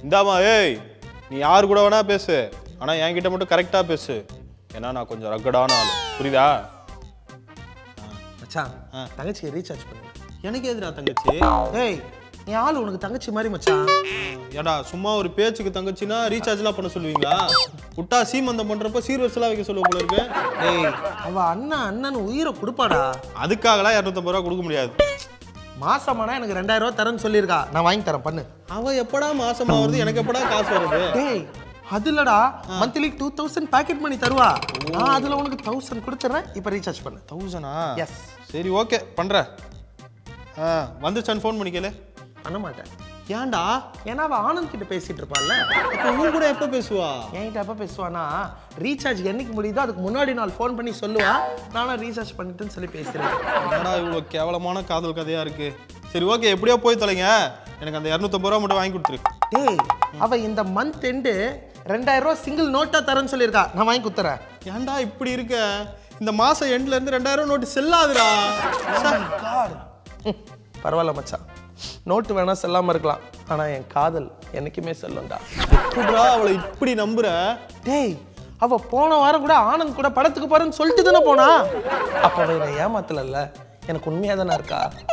இந்தாம்மா ஏய் நீ யார் கூட வேணா பேசு ஆனா என்கிட்ட மட்டும் கரெக்டா பேசு ஏன்னா நான் கொஞ்சம் ரக்கடான ஆளு புரியுதா மச்சான் ஆ. தங்கச்சியை ரீசார்ஜ் பண்ணு எனக்கு எதுடா தங்கச்சி ஏய் என் ஆள் உனக்கு தங்கச்சி மாதிரி மச்சான் ஏடா சும்மா ஒரு பேச்சுக்கு தங்கச்சினா ரீசார்ஜ்லாம் பண்ண சொல்லுவீங்களா விட்டா சீமந்தம் பண்றப்ப சீர்வரிசலாம் வைக்க சொல்லுவ போல இருக்கு ஏய் அவ அண்ணன் அண்ணன் உயிரை கொடுப்பாடா அதுக்காகலாம் இரநூத்தம்பது ரூபா கொடுக்க முடியாது மாசமானா எனக்கு ரெண்டாயிரம் ரூபா தரேன்னு சொல்லியிருக்கா நான் வாங்கி தரேன் பண்ணு அவ எப்படா மாசமா வருது எனக்கு எப்படா காசு வருது டேய் அது இல்லடா monthly two thousand pocket money தருவா நான் அதுல உனக்கு தௌசண்ட் கொடுத்துறேன் இப்போ ரீசார்ஜ் பண்ணு தௌசண்டா எஸ் சரி ஓகே பண்றேன் ஆ வந்துச்சான்னு ஃபோன் பண்ணிக்கல பண்ண மாட்டேன் ஏன்டா ஏன்னா அவ ஆனந்த் கிட்ட பேசிட்டு இருப்பாள்ல அப்ப உன் கூட எப்போ பேசுவா என்கிட்ட எப்போ பேசுவானா ரீசார்ஜ் என்னைக்கு முடியுதோ அதுக்கு முன்னாடி நாள் ஃபோன் பண்ணி சொல்லுவா நானும் ரீசார்ஜ் பண்ணிட்டேன்னு சொல்லி பேசுறேன் என்னடா இவ்வளோ கேவலமான காதல் கதையா இருக்கு சரி ஓகே எப்படியோ போய் தொலைங்க எனக்கு அந்த இரநூத்தம்பது ரூபா மட்டும் வாங்கி கொடுத்துரு டேய் அவ இந்த மந்த் எண்டு ரெண்டாயிரம் ரூபா சிங்கிள் நோட்டா தரேன்னு சொல்லியிருக்கா நான் வாங்கி கொடுத்துறேன் ஏன்டா இப்படி இருக்க இந்த மாசம் எண்ட்ல இருந்து ரெண்டாயிரம் நோட்டு செல்லாதுடா ம், பரவாயில்ல மச்சான் நோட்டு வேணா செல்லாம இருக்கலாம் ஆனா என் காதல் என்னைக்குமே செல்லும்டா எப்படிடா அவளை இப்படி நம்புற டேய் அவ போன வாரம் கூட ஆனந்த் கூட படத்துக்கு போறேன்னு சொல்லிட்டு தானே போனா அப்ப அவ என்னை ஏமாத்தல எனக்கு உண்மையா தானே இருக்கா